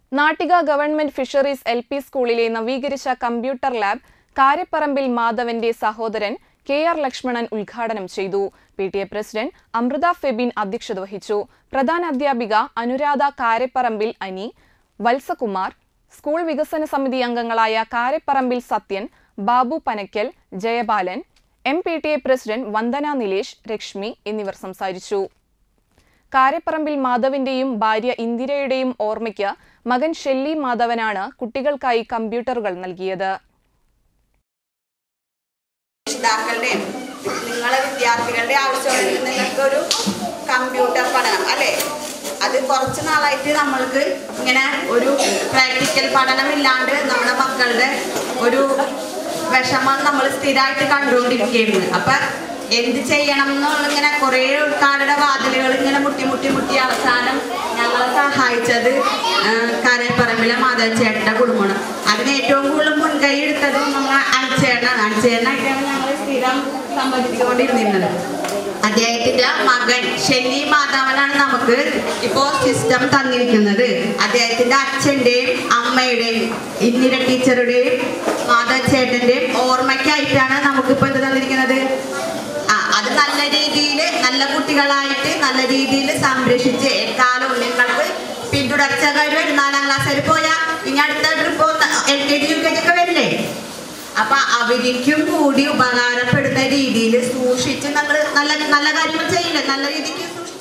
Nattika government fisheries L P സ്കൂളിലെ നവീകരിച്ച computer lab കാരപ്പറമ്പിൽ മാധവന്റെ സഹോദരൻ കെ ആർ ലക്ഷ്മണൻ ഉദ്ഘാടനം ചെയ്തു P T A president Amrutha Febin അധ്യക്ഷത വഹിച്ചു പ്രധാന അധ്യാപിക അനുരാധ കാരപ്പറമ്പിൽ അനി വത്സകുമാർ സ്കൂൾ വികസന സമിതി അംഗങ്ങളായ Karapparambil Sathyan Babu Panakkal Jayapalan M P T A president Vandana Nilesh Reshmi എന്നിവർ സംസാരിച്ചു കാരപ്പറമ്പിൽ മാധവിന്റെയും ഭാര്യ ഇന്ദിരയുടെയും ഓർമ്മയ്ക്ക് മകൻ ഷെല്ലി മാധവനാണ് കുട്ടികൾക്കായി കമ്പ്യൂട്ടറുകൾ നൽകിയത് രക്ഷിതാക്കളുടെയും നിങ്ങളെ വിദ്യാർത്ഥികളുടെ ആവശ്യമുണ്ടെങ്കിൽ നിങ്ങൾക്കൊരു കമ്പ്യൂട്ടർ പഠനം അല്ലേ അത് കുറച്ച് നാളായിട്ട് നമ്മൾക്ക് ഇങ്ങനെ ഒരു പ്രാക്ടിക്കൽ പഠനം ഇല്ലാണ്ട് നമ്മുടെ മക്കളുടെ ഒരു വിഷമം നമ്മൾ സ്ഥിരമായിട്ട് കണ്ടുകൊണ്ടിരിക്കുകയായിരുന്നു അപ്പൊ എന്ത് ചെയ്യണം എന്നുള്ള ഇങ്ങനെ കുറേ ആൾക്കാരുടെ വാതിലുകൾ ഇങ്ങനെ മുട്ടി മുട്ടി മുട്ടി അവസാനം ഞങ്ങളെ സഹായിച്ചത് ആ, കരപ്പറമ്പിലെ മാധവൻ ചേട്ടന്റെ കുടുംബമാണ് അതിന് ഏറ്റവും കൂടുതൽ മുൻകൈ എടുത്തതും നമ്മുടെ അണിച്ചേട്ടനാണ് അണിച്ചേട്ടനായിട്ടാണ് ഞങ്ങൾ സ്ഥിരം സംബന്ധിച്ചുകൊണ്ടിരുന്നത് അദ്ദേഹത്തിന്റെ മകൻ ഷെല്ലി മാധവനാണ് നമുക്ക് ഇപ്പോ സിസ്റ്റം തന്നിരിക്കുന്നത് അദ്ദേഹത്തിന്റെ അച്ഛന്റെയും അമ്മയുടെയും ഇന്ദിര ടീച്ചറുടെയും മാധവൻ ചേട്ടന്റെയും ഓർമ്മയ്ക്കായിട്ടാണ് നമുക്കിപ്പോ എന്ത് തന്നിരിക്കുന്നത് ആ അത് നല്ല രീതിയിൽ നല്ല കുട്ടികളായിട്ട് നല്ല രീതിയിൽ സംരക്ഷിച്ച് എക്കാലവും നിങ്ങൾക്ക് പിന്തുടർച്ചക്കാർ വരും നാലാം ക്ലാസ് വരെ പോയാ ഇനി അടുത്ത trip L K G U K G ഒക്കെ വരില്ലേ അപ്പൊ അവർക്കും കൂടി ഉപകാരപ്പെടുന്ന രീതിയിൽ സൂക്ഷിച്ച് നമ്മൾ നല്ല നല്ല കാര്യങ്ങൾ ചെയ്യില്ലേ നല്ല രീതിക്ക് സൂക്ഷിച്ച്